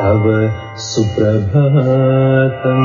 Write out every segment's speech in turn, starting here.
తవ సుప్రభాతం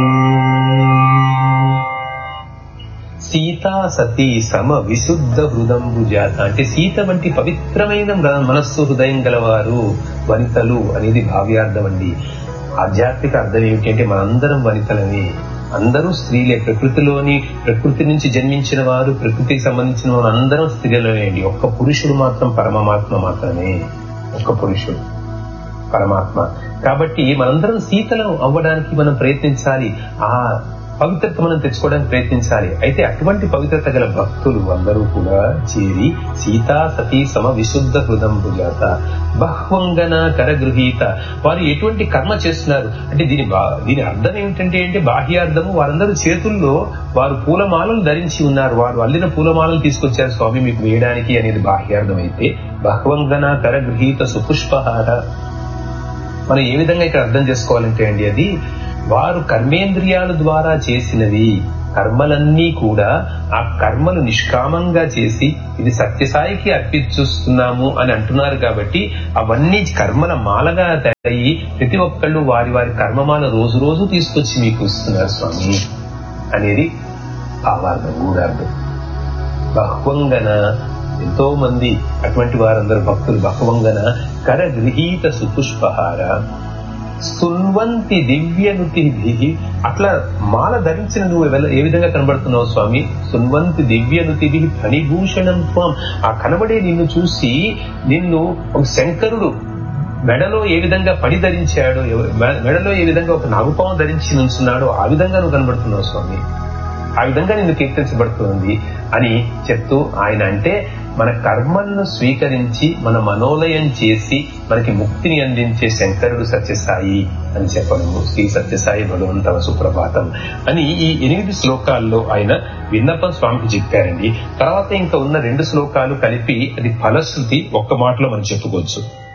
సీతా సతీ సమ విశుద్ధ హృదంబు జాత అంటే సీత వంటి పవిత్రమైన మ- మనస్సు హృదయం గలవారు వనితలు అనేది భావ్యార్థం అండి ఆధ్యాత్మిక అర్థం ఏమిటి అంటే మనందరం వనితలమే అందరూ స్త్రీలే ప్రకృతిలోని ప్రకృతి నుంచి జన్మించిన వారు ప్రకృతికి సంబంధించిన వారు అందరం స్త్రీలనే అండి ఒక్క పురుషుడు మాత్రం పరమాత్మ మాత్రమే ఒక్క పురుషుడు పరమాత్మ కాబట్టి మనందరం సీతలం అవ్వడానికి మనం ప్రయత్నించాలి ఆ పవిత్రత మనం తెచ్చుకోవడానికి ప్రయత్నించాలి అయితే అటువంటి పవిత్రత గల భక్తులు అందరూ కూడా చేరి సీతా సతీ సమ విశుద్ధ హృదం భుజాత బహ్వంగన కరగృహీత వారు ఎటువంటి కర్మ చేస్తున్నారు అంటే దీని బా- దీని అర్థం ఏమిటంటే అంటే బాహ్యార్థము వారందరూ చేతుల్లో వారు పూలమాలలు ధరించి ఉన్నారు వారు అల్లిన పూలమాలలు తీసుకొచ్చారు స్వామి మీకు వేయడానికి అనేది బాహ్యార్థం అయితే బహ్వంగన కరగృహీత సుపుష్పహార మనం ఏ విధంగా ఇక్కడ అర్థం చేసుకోవాలంటే అండి అది వారు కర్మేంద్రియాల ద్వారా చేసినవి కర్మలన్నీ కూడా ఆ కర్మలు నిష్కామంగా చేసి ఇది సత్యసాయికి అర్పించుస్తున్నాము అని అంటున్నారు కాబట్టి అవన్నీ కర్మల మాలగా తయారయ్యి ప్రతి ఒక్కళ్ళు వారి వారి కర్మమాల రోజు రోజు తీసుకొచ్చి మీకు ఇస్తున్నారు స్వామి అనేది భావార్థం గూఢార్థం బహ్వంగన ఎంతో మంది అటువంటి వారందరూ భక్తులు బహ్వంగన కర గృహీత సుపుష్పహార స్తున్వంతి దివ్యనుతి అట్లా మాల ధరించిన నువ్వు ఎవల- ఏ విధంగా కనబడుతున్నావు స్వామి సున్వంతి దివ్యనుతి ఫణిభూషణం త్వం ఆ కనబడే నిన్ను చూసి నిన్ను ఒక శంకరుడు మెడలో ఏ విధంగా పడి ధరించాడు ఎవ- మె- మెడలో ఏ విధంగా ఒక నాగుపాము ధరించి నుంచున్నాడో ఆ విధంగా నువ్వు కనబడుతున్నావు స్వామి ఆ విధంగా నిన్ను కీర్తించబడుతుంది అని చెప్తూ ఆయన అంటే మన కర్మలను స్వీకరించి మన మనోలయం చేసి మనకి ముక్తిని అందించే శంకరుడు సత్యసాయి అని చెప్పడము శ్రీ సత్యసాయి భగవంతవ సుప్రభాతం అని ఈ ఎనిమిది శ్లోకాల్లో ఆయన విన్నపం స్వామికి చెప్పారండి తర్వాత ఇంకా ఉన్న రెండు శ్లోకాలు కలిపి అది ఫలశ్రుతి ఒక్క మాటలో మనం చెప్పుకోవచ్చు